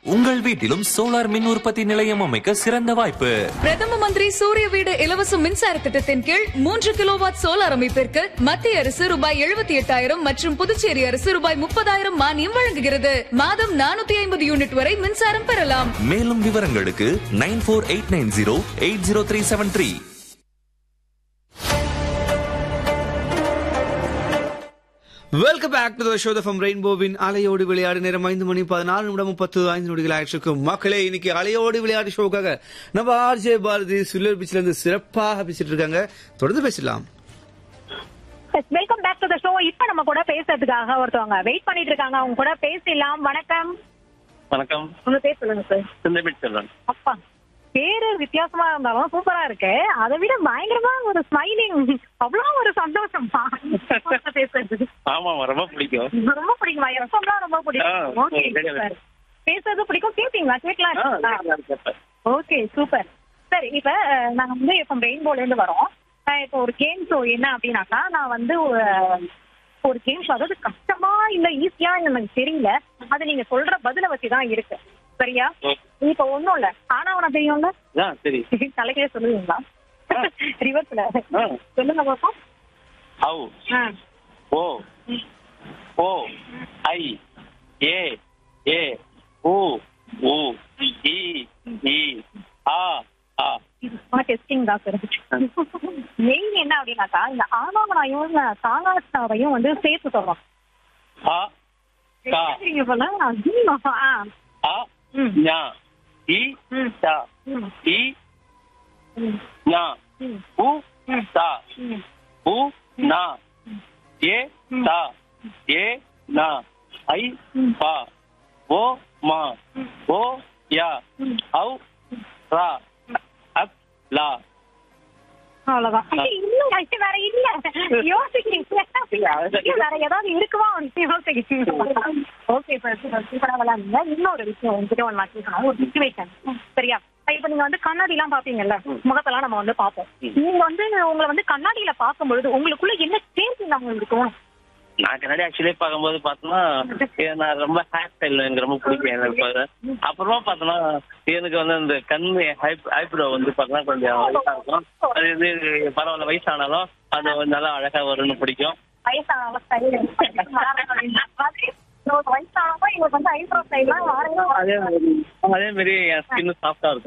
உங்கள் வீட்டிலும் சோலார் மின் உற்பத்தி நிலையம் அமைக்க சிறந்த வாய்ப்பு பிரதம மந்திரி சூரிய வீடு இலவச மின்சார திட்டத்தின் கீழ் மூன்று கிலோவாட் சோலார் அமைப்பிற்கு மத்திய அரசு ரூபாய் எழுபத்தி எட்டாயிரம் மற்றும் புதுச்சேரி அரசு ரூபாய் முப்பதாயிரம் மானியம் வழங்குகிறது மாதம் நானூத்தி ஐம்பது யூனிட் வரை மின்சாரம் பெறலாம் மேலும் விவரங்களுக்கு nine four eight nine zero eight zero three seven three welcome back to the show from ரெயின்போவின் அலையோடு விளையாடு நேரம் ஐந்து மணி பதினாறு நிமிடம் முப்பத்து ஐந்து நொடிகள் ஆயிடுச்சு மக்களே இன்னைக்கு அலையோடு விளையாடு ஷோக்காக நம்ம ஆர்ஜே பாரதி சுல்லர் பீச்ல இருந்து சிறப்பாக பேசிட்டு இருக்காங்க தொடர்ந்து பேசலாம் welcome back to the show இப்ப நம்ம கூட பேசுறதுக்காக ஒருத்தவங்க வெயிட் பண்ணிட்டு இருக்காங்க அவங்க கூட பேசலாம் வணக்கம் வணக்கம் உங்க பேர் சொல்லுங்க சார் சிந்தபிட் செல்வன் அப்பா பேரு வித்தியாசமா இருந்தாலும் சூப்பரா இருக்கு அதை விட பயங்கரமா ஒரு ஸ்மைலிங் அவ்வளவு ஒரு சந்தோஷம் பேசுறது ஆமா ரொம்ப பிடிக்கும் ரொம்ப பிடிக்குமா எஃப்எம்லாம் ரொம்ப ஆ, பிடிக்கும் ஓகே சரி, சூப்பர் பேசுறது பிடிக்கும் கேப்பீங்களா ஆ, கேட்கலாம் நான் கேட்பேன். ஓகே சூப்பர் சரி இப்ப அஹ், நாங்க வந்து இப்போ ரெயின்போல இருந்து வரோம் அஹ், இப்போ ஒரு கேம் ஷோ என்ன அப்படின்னாக்கா நான் வந்து ஒரு- ஒரு கேம் ஷோ அதாவது கஷ்டமா இல்ல ஈஸியா எனக்கு தெரியல அது நீங்க சொல்ற பதில வச்சு தான் இருக்கு சரியா ஓகே. இப்ப ஒண்ணும் இல்ல ஆனா உனக்கு தெரியும்ல ஆ சரி தலைக்கே சொல்லுவீங்களா ரிவர்ஸ்ல ஆ. சொல்லுங்க பாப்போம் ஹவு ஆ. ஓ ஓ ஐ ஏ ஏ ஊ ஊ இ இ ஆ ஆ டெஸ்டிங் தான் சார் மெயின் என்ன அப்படின்னாக்கா இந்த ஆனாவனையும் தாங்காட்டாவையும் வந்து சேர்த்து சொல்றோம் ஆ கா நீங்க போல ஆ ஆ ம். ஞா இ ம். டா ம். இ ம். ஞா ம். உ ம். டா ம். உ நா ஏ டா ஏ நா ஐ பா ஓ மா ஓ யா ஔ ரா அப் லா அவ்வளவுதான் இன்னும் கஷ்டம் வேற இல்ல யோசிக்கிறீங்க வேற ஏதாவது இருக்குமா வந்து யோசிக்கிறீங்க ஓகே சார் சூப்பரா விளையாடுங்க இன்னொரு விஷயம் உங்ககிட்ட ஒன்று நான் கேட்கணும் ஒரு சுச்சுவேஷன் சரியா இப்ப நீங்க வந்து கண்ணாடி எல்லாம் பாப்பீங்கல்ல முகத்தெல்லாம் நம்ம வந்து பாப்போம் நீங்க வந்து உங்களை வந்து கண்ணாடியில பார்க்கும் பொழுது உங்களுக்குள்ள என்ன சேஞ்ச் நம்ம இருக்கும் நான் கண்ணாடி ஆக்சுவலி பார்க்கும்போது பார்த்தோன்னா ஏ- நான் ரொம்ப ஹேர் ஸ்டைல் எனக்கு ரொம்ப பிடிக்கும் எனக்கு பாரு. அப்புறமா பார்த்தோன்னா எனக்கு வந்து இந்த கண் ஐப்ரோ வந்து பார்த்தோன்னா கொஞ்சம் வயசா இருக்கும் அது வந்து பரவாயில்ல வயசானாலும் அது வந்து நல்லா அழகா வரும்னு பிடிக்கும் வயசான ஸ்டைல் வயசானப்போ இவங்களுக்கு வந்து ஐப்ரோ ஸ்டைல்லாம் அதே மாதிரி அதே மாதிரி என் ஸ்கின் சாஃப்டா இருக்கும்